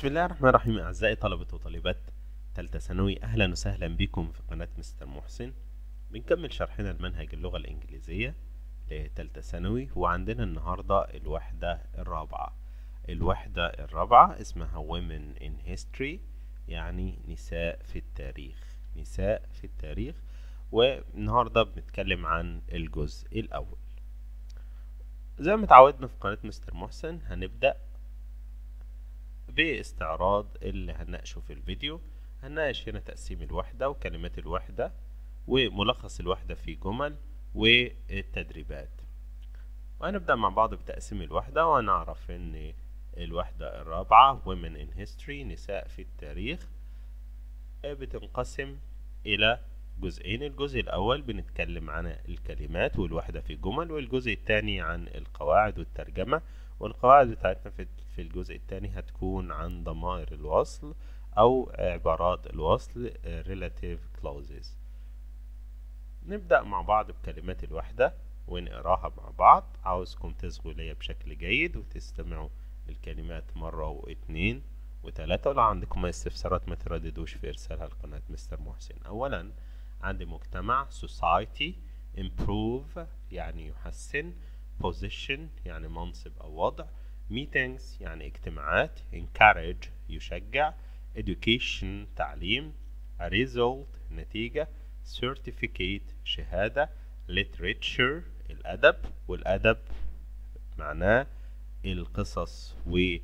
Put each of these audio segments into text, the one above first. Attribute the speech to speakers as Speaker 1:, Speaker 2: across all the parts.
Speaker 1: بسم الله الرحمن الرحيم أعزائي طلبة وطالبات تالتة ثانوي أهلا وسهلا بكم في قناة مستر محسن بنكمل شرحنا المنهج اللغة الإنجليزية لتالتة ثانوي وعندنا النهاردة الوحدة الرابعة الوحدة الرابعة اسمها Women in History يعني نساء في التاريخ نساء في التاريخ والنهاردة بنتكلم عن الجزء الأول زي ما اتعودنا في قناة مستر محسن هنبدأ باستعراض اللي هنناقشه في الفيديو هنناقش هنا تقسيم الوحدة وكلمات الوحدة وملخص الوحدة في جمل والتدريبات وهنبدأ مع بعض بتقسيم الوحدة وهنعرف ان الوحدة الرابعة Women in History نساء في التاريخ بتنقسم إلى جزئين الجزء الأول بنتكلم عن الكلمات والوحدة في جمل والجزء الثاني عن القواعد والترجمة والقواعد بتاعتنا في في الجزء الثاني هتكون عن ضمائر الوصل أو عبارات الوصل relative clauses نبدأ مع بعض بكلمات الوحدة ونقراها مع بعض عاوزكم تصغوا ليا بشكل جيد وتستمعوا الكلمات مرة واتنين وتلاتة ولو عندكم أي استفسارات ما ترددوش في إرسالها لقناة مستر محسن أولا عندي مجتمع society improve يعني يحسن position يعني منصب أو وضع meetings يعني اجتماعات encourage يشجع education تعليم a result نتيجة certificate شهادة literature الأدب والأدب معناه القصص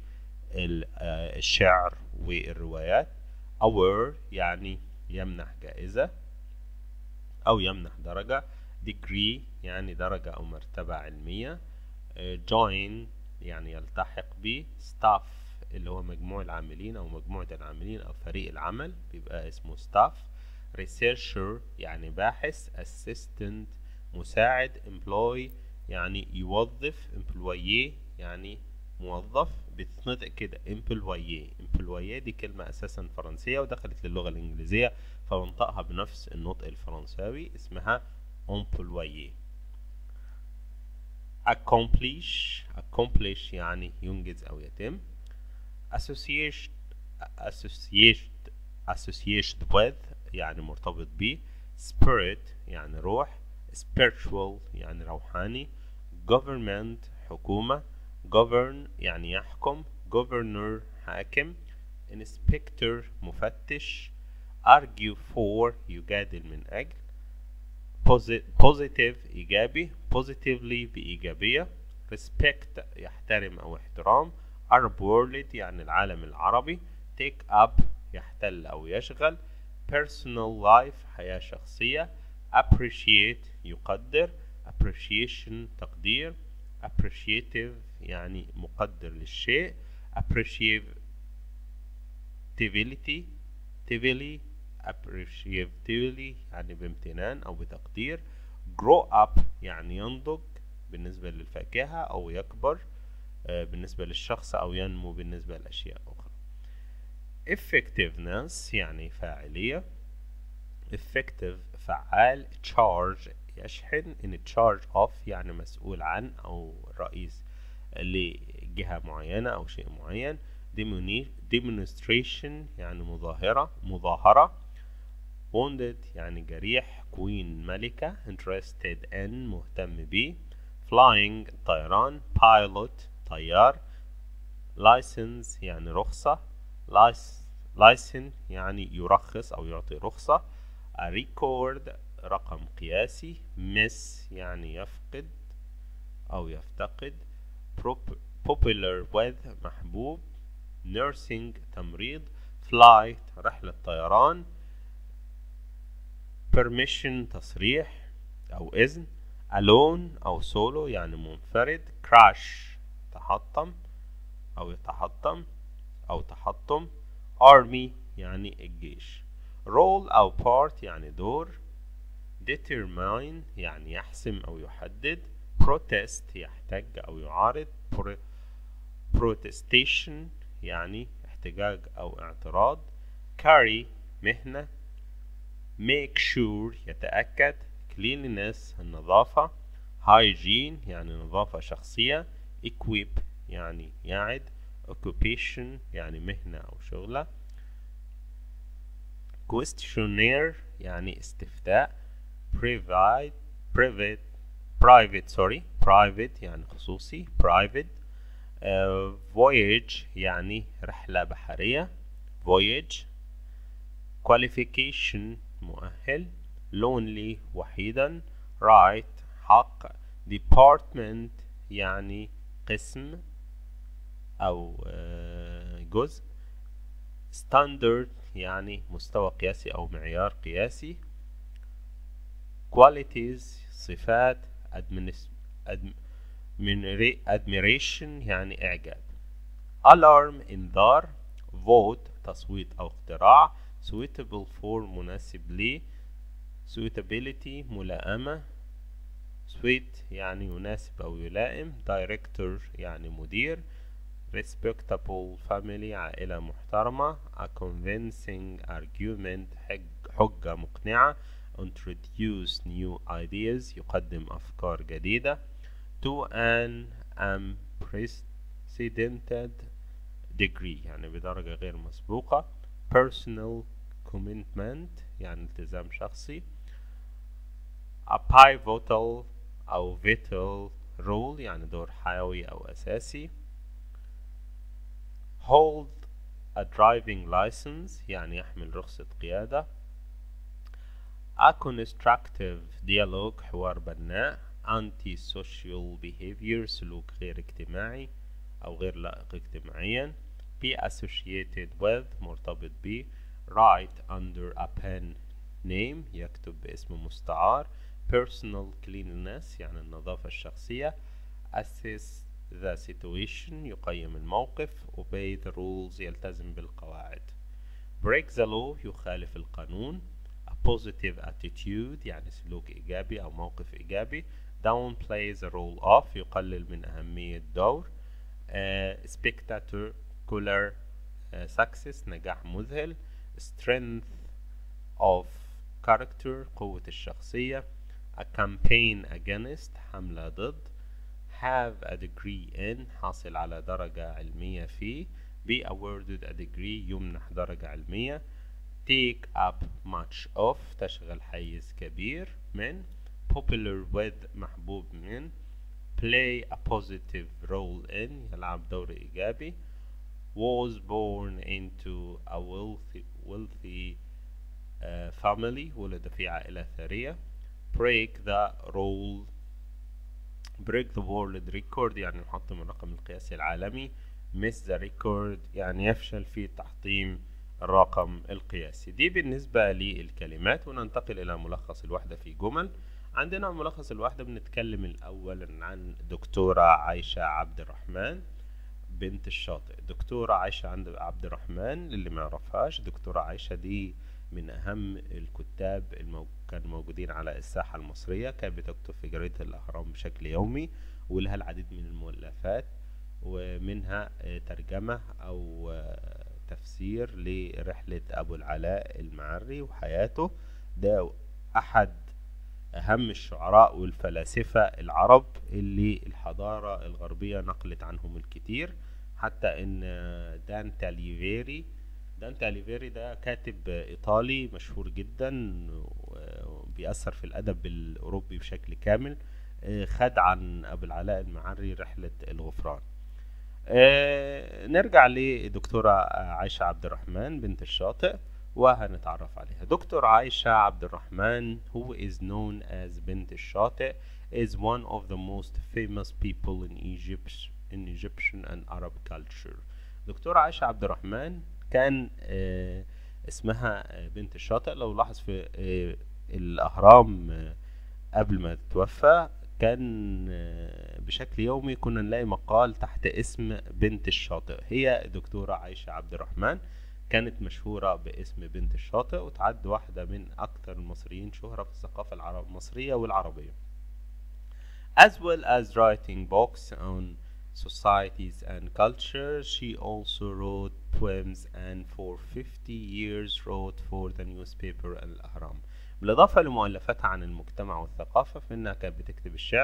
Speaker 1: والشعر والروايات award يعني يمنح جائزة أو يمنح درجة degree يعني درجة أو مرتبة علمية join يعني يلتحق ب staff اللي هو مجموع العاملين أو مجموعة العاملين أو فريق العمل بيبقى اسمه staff researcher يعني باحث assistant مساعد employee يعني يوظف employee يعني موظف بتتنطق كده employee employee دي كلمة أساسا فرنسية ودخلت للغة الإنجليزية فبنطقها بنفس النطق الفرنساوي اسمها employee accomplish accomplish يعني ينجز أو يتم associate associate associated with يعني مرتبط ب spirit يعني روح spiritual يعني روحاني government حكومة govern يعني يحكم governor حاكم inspector مفتش argue for يجادل من أجل positive إيجابي positively بإيجابية respect يحترم أو احترام Arab world يعني العالم العربي take up يحتل أو يشغل personal life حياة شخصية appreciate يقدر appreciation تقدير appreciative يعني مقدر للشيء appreciativity tively appreciatively يعني بامتنان أو بتقدير grow up يعني ينضج بالنسبة للفاكهة أو يكبر بالنسبة للشخص أو ينمو بالنسبة لأشياء أخرى effectiveness يعني فاعلية effective فعال charge يشحن in charge of يعني مسؤول عن أو رئيس لجهة معينة أو شيء معين demonstration يعني مظاهرة مظاهرة wounded يعني جريح queen ملكة interested in مهتم ب flying طيران pilot طيار license يعني رخصة license يعني يرخص أو يعطي رخصة a record رقم قياسي miss يعني يفقد أو يفتقد popular with محبوب nursing تمريض flight رحلة طيران permission تصريح أو إذن alone أو solo يعني منفرد crash تحطم أو يتحطم أو تحطم army يعني الجيش role أو part يعني دور determine يعني يحسم أو يحدد protest يحتج أو يعارض protestation يعني احتجاج أو اعتراض carry مهنة make sure يتأكد cleanliness النظافة hygiene يعني نظافة شخصية equip يعني يعد occupation يعني مهنة أو شغلة questionnaire يعني استفتاء private private private sorry private يعني خصوصي private uh, voyage يعني رحلة بحرية voyage qualification مؤهل lonely وحيدا right حق department يعني قسم أو جزء standard يعني مستوى قياسي أو معيار قياسي qualities صفات admiration يعني إعجاب alarm إنذار vote تصويت أو اقتراع suitable for مناسب لي suitability ملائمة sweet يعني يناسب أو يلائم director يعني مدير respectable family عائلة محترمة a convincing argument حجة مقنعة introduce new ideas يقدم أفكار جديدة to an unprecedented degree يعني بدرجة غير مسبوقة personal commitment يعني التزام شخصي a pivotal أو vital role يعني دور حيوي أو أساسي hold a driving license يعني يحمل رخصة قيادة a constructive dialogue حوار بناء anti-social behavior سلوك غير اجتماعي أو غير لائق اجتماعيا be associated with مرتبط ب write under a pen name يكتب باسم مستعار personal cleanliness يعني النظافة الشخصية assess the situation يقيم الموقف obey the rules يلتزم بالقواعد break the law يخالف القانون a positive attitude يعني سلوك إيجابي أو موقف إيجابي downplay the role of يقلل من أهمية دور uh, spectacular uh, success نجاح مذهل strength of character قوة الشخصية a campaign against حملة ضد have a degree in حاصل على درجة علمية فيه be awarded a degree يمنح درجة علمية take up much of تشغل حيز كبير من popular with محبوب من play a positive role in يلعب دور إيجابي was born into a wealthy, wealthy uh, family ولد في عائلة ثرية break the rule break the world record يعني يحطم الرقم القياسي العالمي miss the record يعني يفشل في تحطيم الرقم القياسي دي بالنسبة للكلمات وننتقل إلى ملخص الوحدة في جمل عندنا ملخص الوحدة بنتكلم الأول عن دكتورة عايشة عبد الرحمن بنت الشاطئ دكتورة عايشة عبد الرحمن للي ما يعرفهاش دكتورة عايشة دي من أهم الكتاب المو... كانوا موجودين على الساحة المصرية كانت بتكتب في جريدة الأهرام بشكل يومي ولها العديد من المؤلفات ومنها ترجمة أو تفسير لرحلة أبو العلاء المعري وحياته ده أحد أهم الشعراء والفلاسفة العرب اللي الحضارة الغربية نقلت عنهم الكتير حتى إن دانتا ليفيري دانتا ليفيري ده كاتب إيطالي مشهور جدا وبيأثر في الأدب الأوروبي بشكل كامل خد عن أبو العلاء المعري رحلة الغفران نرجع لدكتورة عائشة عبد الرحمن بنت الشاطئ وهنتعرف عليها دكتور عائشة عبد الرحمن who is known as بنت الشاطئ is one of the most famous people in Egypt in Egyptian and Arab culture دكتورة عائشة عبد الرحمن كان آه اسمها بنت الشاطئ لو لاحظ في آه الأهرام آه قبل ما تتوفى كان بشكل يومي كنا نلاقي مقال تحت اسم بنت الشاطئ هي دكتورة عائشة عبد الرحمن كانت مشهورة باسم بنت الشاطئ وتعد واحدة من أكثر المصريين شهرة في الثقافة العرب المصرية والعربية as well as writing books on societies and culture she also wrote poems and for 50 years wrote for the newspaper الأهرام بالإضافة لمؤلفاتها عن المجتمع والثقافة فإنها كانت بتكتب الشعر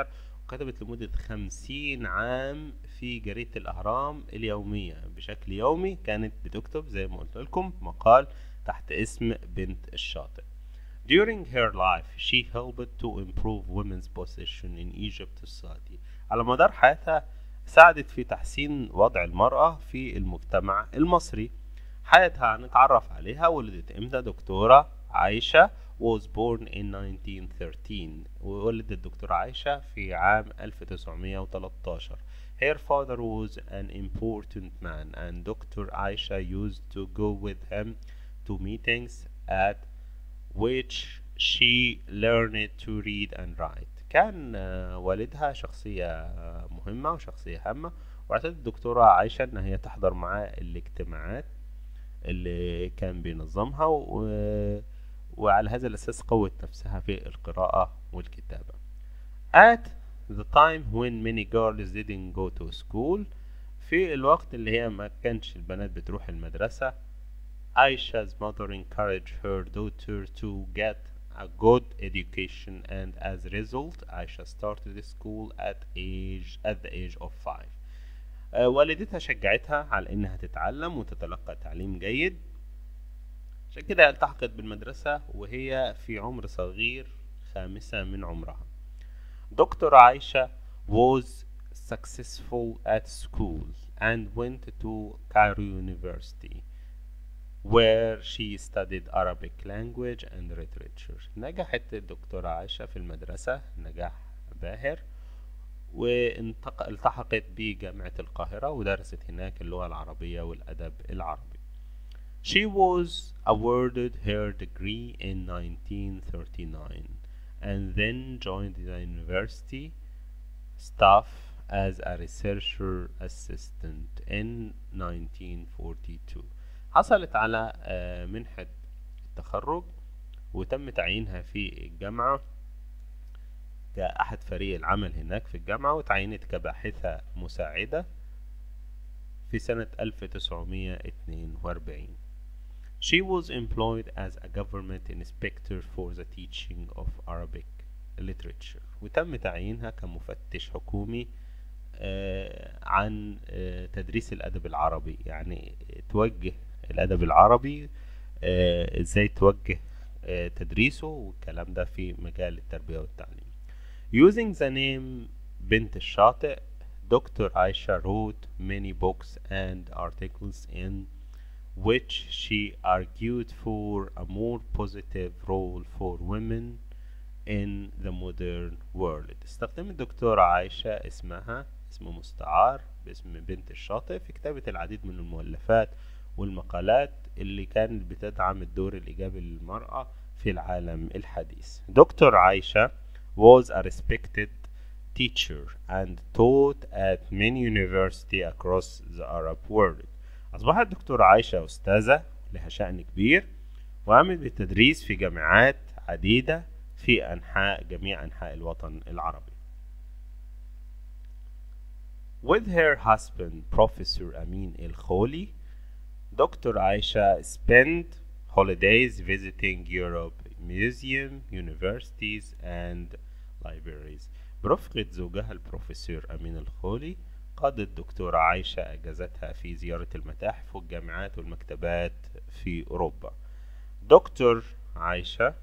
Speaker 1: كتبت لمدة خمسين عام في جريدة الأهرام اليومية بشكل يومي كانت بتكتب زي ما قلت لكم مقال تحت اسم بنت الشاطئ During her life, she helped to improve women's position in Egypt society. على مدار حياتها ساعدت في تحسين وضع المرأة في المجتمع المصري. حياتها هنتعرف عليها ولدت امتى دكتورة عايشة was born in 1913 وولدت الدكتورة عايشة في عام 1913 Her father was an important man and Dr. Aisha used to go with him to meetings at which she learned to read and write كان آه، والدها شخصية آه، مهمة وشخصية هامة واعتادت الدكتورة عايشة إن هي تحضر معاه الاجتماعات اللي كان بينظمها و... وعلى هذا الأساس قوت نفسها في القراءة والكتابة At the time when many girls didn't go to school في الوقت اللي هي ما كانش البنات بتروح المدرسة Aisha's mother encouraged her daughter to get a good education and as a result Aisha started school at age at the age of five آه، والدتها شجعتها على انها تتعلم وتتلقى تعليم جيد عشان كده التحقت بالمدرسة وهي في عمر صغير خامسة من عمرها دكتور عايشة was successful at school and went to Cairo University where she studied Arabic language and literature نجحت الدكتورة عايشة في المدرسة نجاح باهر والتحقت بجامعة القاهرة ودرست هناك اللغة العربية والأدب العربي She was awarded her degree in 1939 and then joined the university staff as a researcher assistant in 1942 حصلت على آه، منحة التخرج وتم تعيينها في الجامعة كأحد فريق العمل هناك في الجامعة وتعينت كباحثة مساعدة في سنة 1942 She was employed as a government inspector for the teaching of Arabic literature وتم تعيينها كمفتش حكومي آه، عن آه، تدريس الأدب العربي يعني توجه الأدب العربي آه، ازاي توجه آه، تدريسه والكلام ده في مجال التربية والتعليم Using the name بنت الشاطئ Dr. Aisha wrote many books and articles in which she argued for a more positive role for women in the modern world استخدمت الدكتورة عايشة اسمها اسم مستعار باسم بنت الشاطئ في كتابة العديد من المؤلفات والمقالات اللي كانت بتدعم الدور الإيجابي للمرأة في العالم الحديث دكتور عايشة was a respected teacher and taught at many universities across the Arab world أصبحت دكتورة عايشة أستاذة لها شأن كبير وقامت بالتدريس في جامعات عديدة في أنحاء جميع أنحاء الوطن العربي With her husband Professor Amin El Kholi, Dr. Aisha spent holidays visiting Europe, museums, universities and libraries. برفقة زوجها البروفيسور أمين الخولي قضت الدكتورة عايشة أجازتها في زيارة المتاحف والجامعات والمكتبات في أوروبا. دكتور عايشة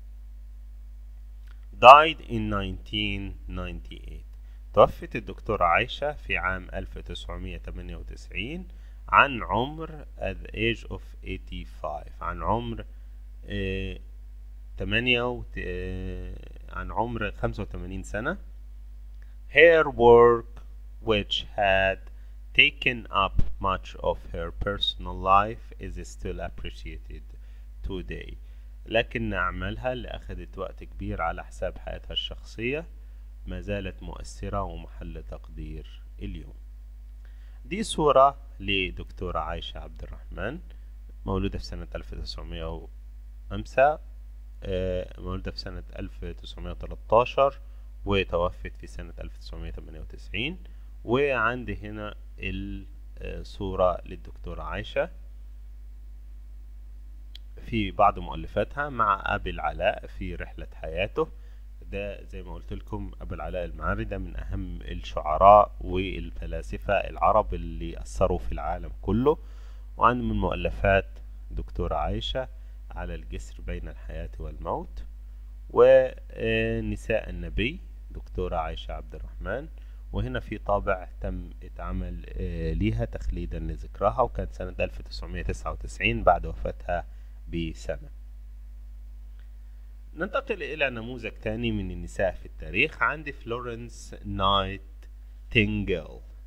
Speaker 1: died in 1998 توفت الدكتورة عايشة في عام 1998 عن عمر at the age of 85 عن عمر آه، تمانية وت... آه، عن عمر 85 سنة her work which had taken up much of her personal life is still appreciated today لكن أعمالها اللي أخذت وقت كبير على حساب حياتها الشخصية ما زالت مؤثرة ومحل تقدير اليوم دي صورة لدكتورة عايشة عبد الرحمن مولودة في سنة 1905 آه، مولودة في سنة 1913 وتوفت في سنة 1998 وعندي هنا الصورة للدكتورة عايشة في بعض مؤلفاتها مع أبي العلاء في رحلة حياته ده زي ما قلت لكم أبو العلاء المعري ده من أهم الشعراء والفلاسفة العرب اللي أثروا في العالم كله وعنده من مؤلفات دكتورة عايشة على الجسر بين الحياة والموت ونساء النبي دكتورة عايشة عبد الرحمن وهنا في طابع تم اتعمل آه، ليها تخليدا لذكرها وكان سنة 1999 بعد وفاتها بسنة ننتقل إلى نموذج تاني من النساء في التاريخ عندي فلورنس نايت تينجل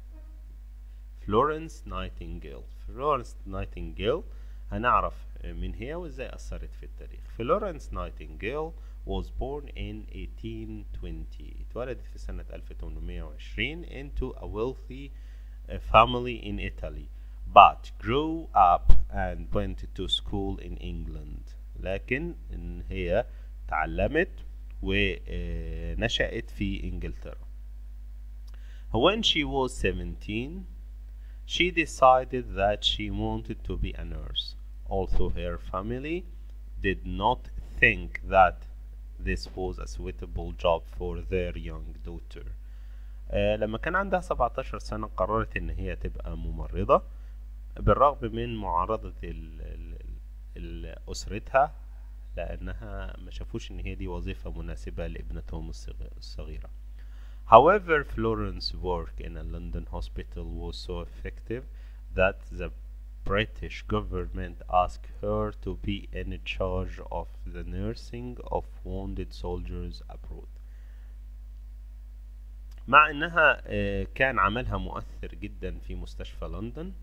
Speaker 1: فلورنس نايتنجيل فلورنس نايتنجيل هنعرف من هي وازاي أثرت في التاريخ فلورنس نايتنجيل was born in 1820 اتولدت في سنة 1820 into a wealthy uh, family in Italy but grew up and went to school in England لكن إن هي تعلمت ونشأت في إنجلترا When she was 17 she decided that she wanted to be a nurse although her family did not think that this was a suitable job for their young daughter آه لما كان عندها 17 سنة قررت إن هي تبقى ممرضة بالرغم من معارضة ال ال ال أسرتها لأنها ما شافوش إن هي دي وظيفة مناسبة لابنتهم الصغ- الصغيرة. However, Florence's work in a London hospital was so effective that the British government asked her to be in charge of the nursing of wounded soldiers abroad. مع انها آه، كان عملها مؤثر جدا في مستشفى لندن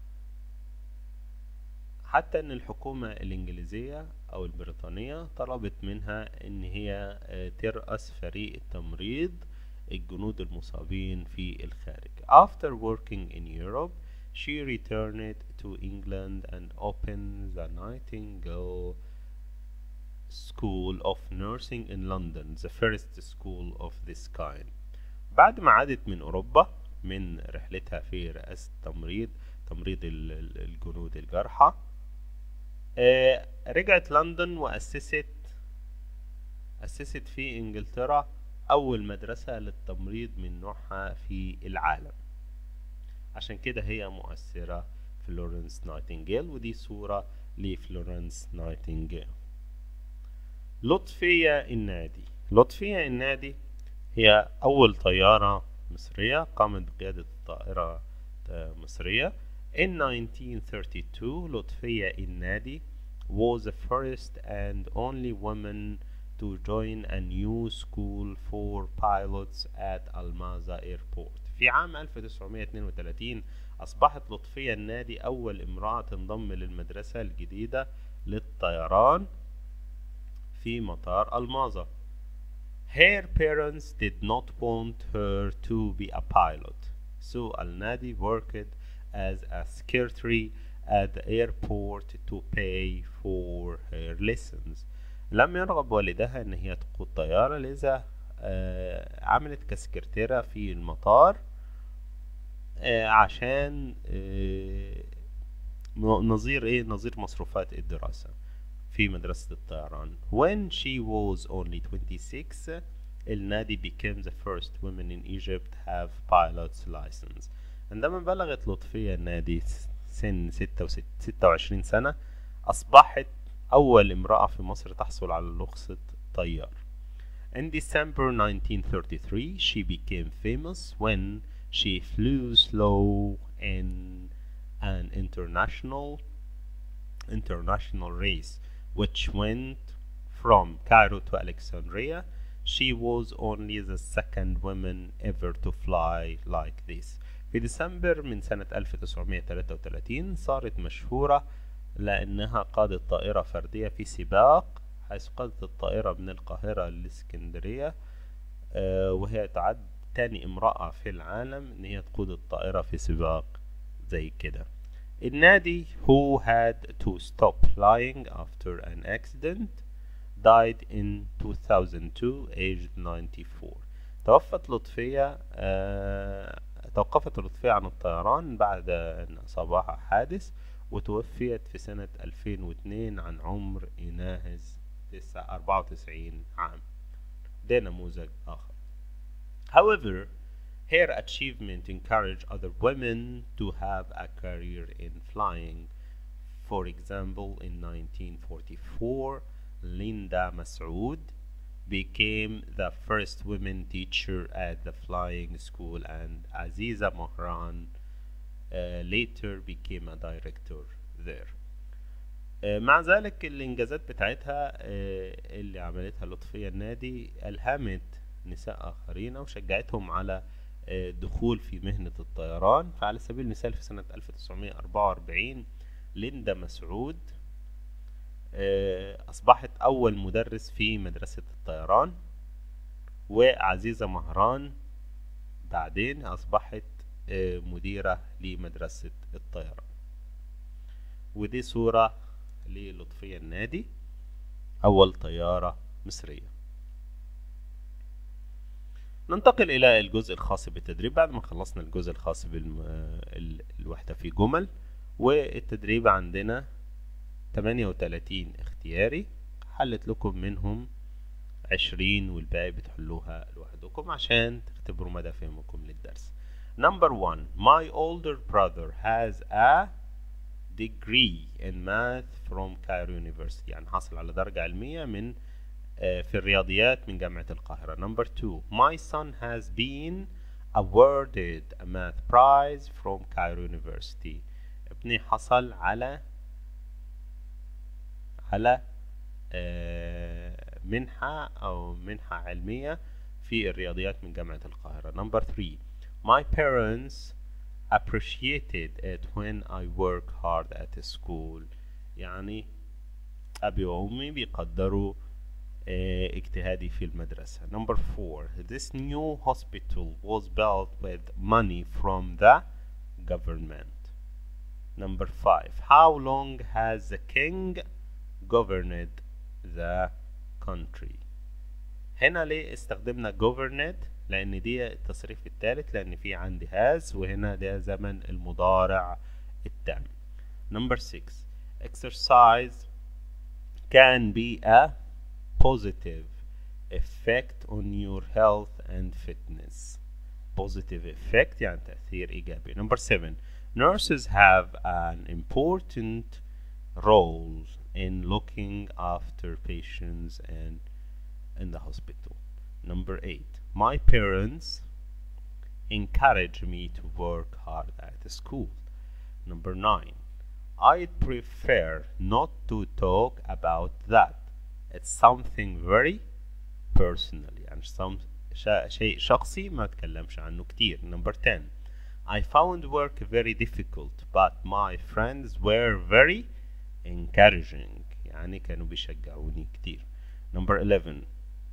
Speaker 1: حتى ان الحكومة الانجليزية او البريطانية طلبت منها ان هي آه، ترأس فريق التمريض الجنود المصابين في الخارج. After working in Europe, she returned to England and opened the Nightingale School of Nursing in London, the first school of this kind. بعد ما عادت من أوروبا من رحلتها في رئاسة تمريض تمريض ال- ال- الجنود الجرحى آه، رجعت لندن وأسست أسست في إنجلترا أول مدرسة للتمريض من نوعها في العالم عشان كده هي مؤثرة فلورنس نايتنجيل ودي صورة لفلورنس نايتنجيل لطفية النادي لطفية النادي هي أول طيارة مصرية قامت بقيادة طائرة آه، مصرية In 1932 لطفية النادي was the first and only woman to join a new school for pilots at Almaza Airport. في عام 1932 أصبحت لطفية النادي أول امرأة تنضم للمدرسة الجديدة للطيران في مطار ألماظة. Her parents did not want her to be a pilot, so Al-Nadi worked as a secretary at the airport to pay for her lessons. لم يرغب والدها ان هي تقود طيارة لذا آه، عملت كسكرتيرة في المطار آه، عشان آه، ن- نظير ايه نظير مصروفات الدراسة في مدرسة الطيران when she was only 26 النادي became the first women in Egypt have pilot's license عندما بلغت لطفية النادي سن 26 سنة أصبحت أول امرأة في مصر تحصل على رخصة طيار In December 1933 she became famous when she flew slow in an international international race which went from Cairo to Alexandria. She was only the second woman ever to fly like this. في ديسمبر من سنة 1933 صارت مشهورة لأنها قادت طائرة فردية في سباق حيث قادت الطائرة من القاهرة للإسكندرية آه، وهي تعد تاني امرأة في العالم إن هي تقود الطائرة في سباق زي كده النادي who had to stop flying after an accident died in 2002 aged 94 توفت لطفية آه توقفت لطفية عن الطيران بعد أن أصابها حادث وتوفيت في سنة 2002 عن عمر يناهز 94 عام ده نموذج آخر however her achievement encouraged other women to have a career in flying for example in 1944 Linda Masood became the first women teacher at the flying school and Aziza Mohran uh, later became a director there آه، مع ذلك الانجازات بتاعتها آه، اللي عملتها لطفية النادي الهمت نساء اخرين وشجعتهم على آه، الدخول في مهنة الطيران فعلى سبيل المثال في سنة 1944 ليندا مسعود آه، أصبحت أول مدرس في مدرسة الطيران وعزيزة مهران بعدين أصبحت آه، مديرة لمدرسة الطيران ودي صورة للطفية النادي أول طيارة مصرية ننتقل إلى الجزء الخاص بالتدريب بعد ما خلصنا الجزء الخاص بالوحدة في جمل والتدريب عندنا 38 اختياري حلت لكم منهم 20 والباقي بتحلوها لوحدكم عشان تختبروا مدى فهمكم للدرس Number one, my older brother has a degree in math from Cairo University يعني حصل على درجة علمية من آه، في الرياضيات من جامعة القاهرة. Number two, my son has been awarded a math prize from Cairo University. ابني حصل على على آه، منحة أو منحة علمية في الرياضيات من جامعة القاهرة. Number three, my parents appreciated it when I work hard at school. يعني أبي وأمي بيقدروا آه، اجتهادي في المدرسة. Number four, this new hospital was built with money from the government. Number five, how long has the king governed the country? هنا ليه استخدمنا governed لأن دي التصريف الثالث لأن في عندي has وهنا ده زمن المضارع التام. Number six, exercise can be a positive effect on your health and fitness. Positive effect يعني تأثير إيجابي. Number seven, nurses have an important role in looking after patients and in the hospital. Number eight, my parents encourage me to work hard at school. Number nine, I prefer not to talk about that. It's something very personal يعني some شا- شيء شخصي ما اتكلمش عنه كتير. Number 10 I found work very difficult but my friends were very encouraging يعني كانوا بيشجعوني كتير. Number 11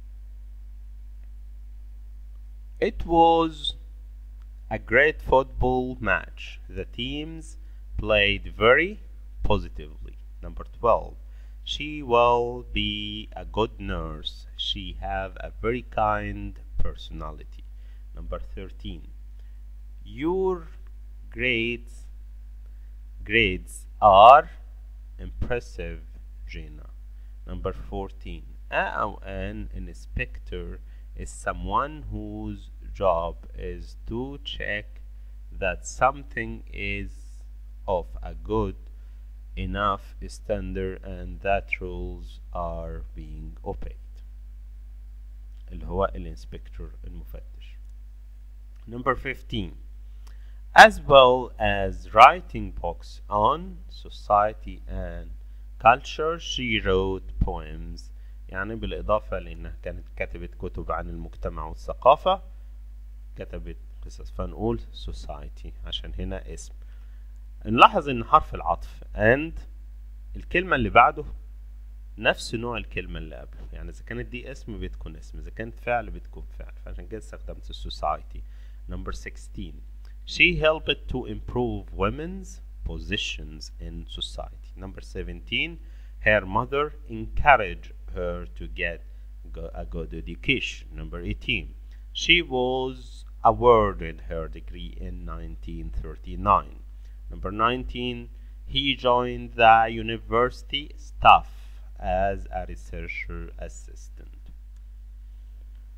Speaker 1: It was a great football match. The teams played very positively. Number 12. She will be a good nurse. She have a very kind personality. Number 13. Your grades grades are impressive, Gina. Number 14. A أو an inspector is someone whose job is to check that something is of a good enough standard and that rules are being obeyed اللي هو الانسبكتور المفتش number 15 as well as writing books on society and culture she wrote poems يعني بالإضافة لأنها كانت كتبت كتب عن المجتمع والثقافة كتبت قصص فنقول society عشان هنا اسم نلاحظ ان حرف العطف and الكلمة اللي بعده نفس نوع الكلمة اللي قبله يعني إذا كانت دي اسم بتكون اسم إذا كانت فعل بتكون فعل فعشان كده استخدمت السوسايتي number 16 she helped to improve women's positions in society number 17 her mother encouraged her to get go- a good education number 18 she was awarded her degree in 1939 Number 19, he joined the university staff as a researcher assistant.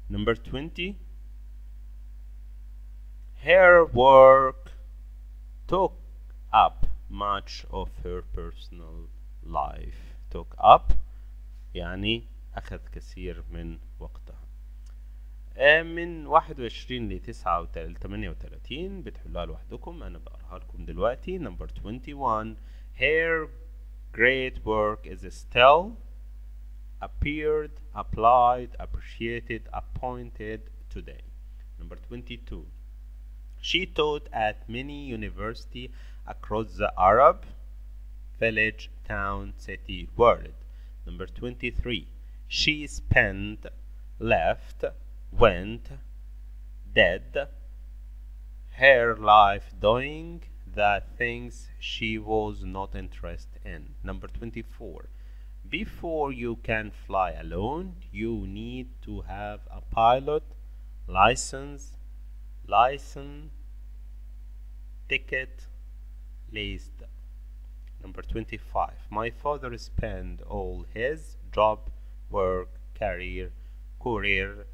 Speaker 1: number 20 her work took up much of her personal life took up يعني أخذ كثير من وقتها آه، من واحد وعشرين لتسعة وتمانية وتلاتين بتحلوها لوحدكم أنا بقراها لكم دلوقتي number 21 her great work is still appeared applied appreciated appointed today number 22 she taught at many universities across the Arab village, town, city, world. Number 23. She spent, left, went, dead, her life doing the things she was not interested in. Number 24. Before you can fly alone, you need to have a pilot license license ticket list number 25 my father spent all his job work career career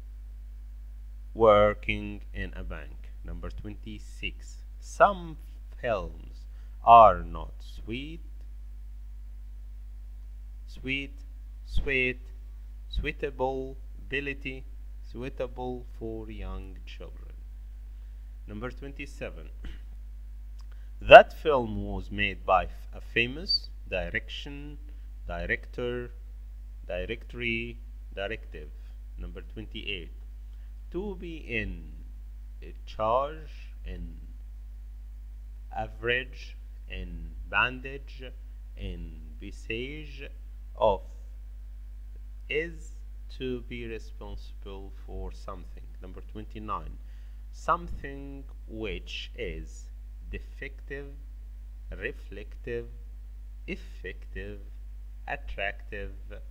Speaker 1: working in a bank number 26 some films are not sweet sweet sweet suitable ability suitable for young children Number 27. that film was made by a famous direction, director, directory, directive. Number 28. To be in charge, in average, in bandage, in visage of is to be responsible for something. Number 29 something which is defective, reflective, effective, attractive,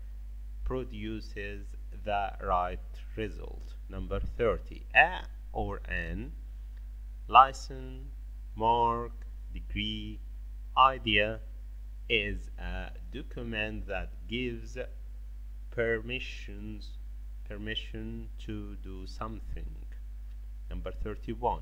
Speaker 1: produces the right result. Number 30. A or an license, mark, degree, idea is a document that gives permissions permission to do something Number 31.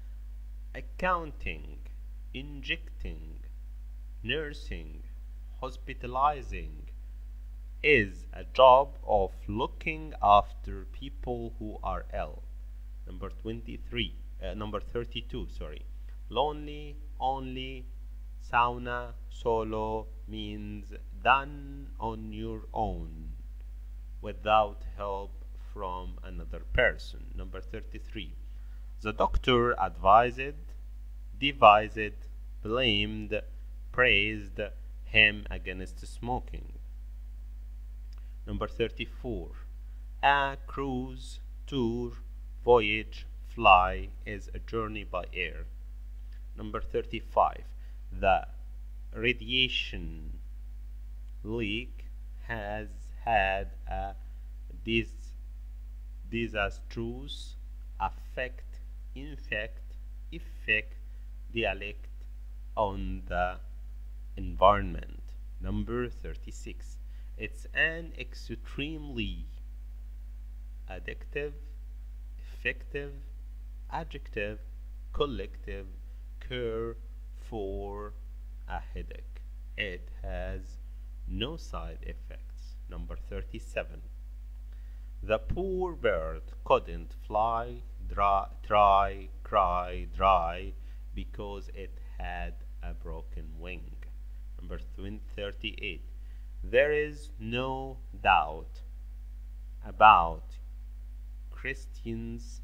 Speaker 1: Accounting, injecting, nursing, hospitalizing is a job of looking after people who are ill. Number 23, uh, number 32, sorry. Lonely, only, sauna, solo means done on your own without help from another person. Number 33. The doctor advised, devised, blamed, praised him against smoking. Number 34. A cruise, tour, voyage, fly is a journey by air. Number 35. The radiation leak has had a dis- disastrous effect effect, effect, dialect on the environment. Number 36. It's an extremely addictive, effective, adjective, collective cure for a headache. It has no side effects. Number 37. The poor bird couldn't fly dry, try, cry, dry, because it had a broken wing. Number 38. There is no doubt about Christians'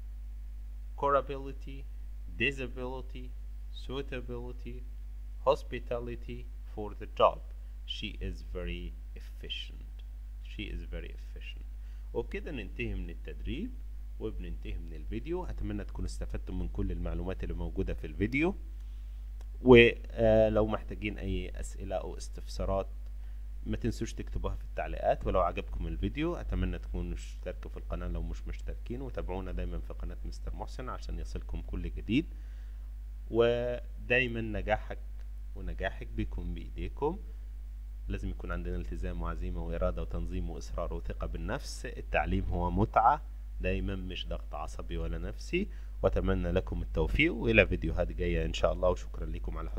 Speaker 1: curability, disability, suitability, hospitality for the job. She is very efficient. She is very efficient. وبكده ننتهي من التدريب وبننتهي من الفيديو اتمنى تكونوا استفدتم من كل المعلومات اللي موجودة في الفيديو ولو محتاجين اي اسئلة او استفسارات ما تنسوش تكتبوها في التعليقات ولو عجبكم الفيديو اتمنى تكونوا اشتركوا في القناة لو مش مشتركين وتابعونا دايما في قناة مستر محسن عشان يصلكم كل جديد ودايما نجاحك ونجاحك بيكون بايديكم لازم يكون عندنا التزام وعزيمة وإرادة وتنظيم وإصرار وثقة بالنفس التعليم هو متعة دايما مش ضغط عصبي ولا نفسي وأتمنى لكم التوفيق وإلى فيديوهات جاية إن شاء الله وشكرا لكم على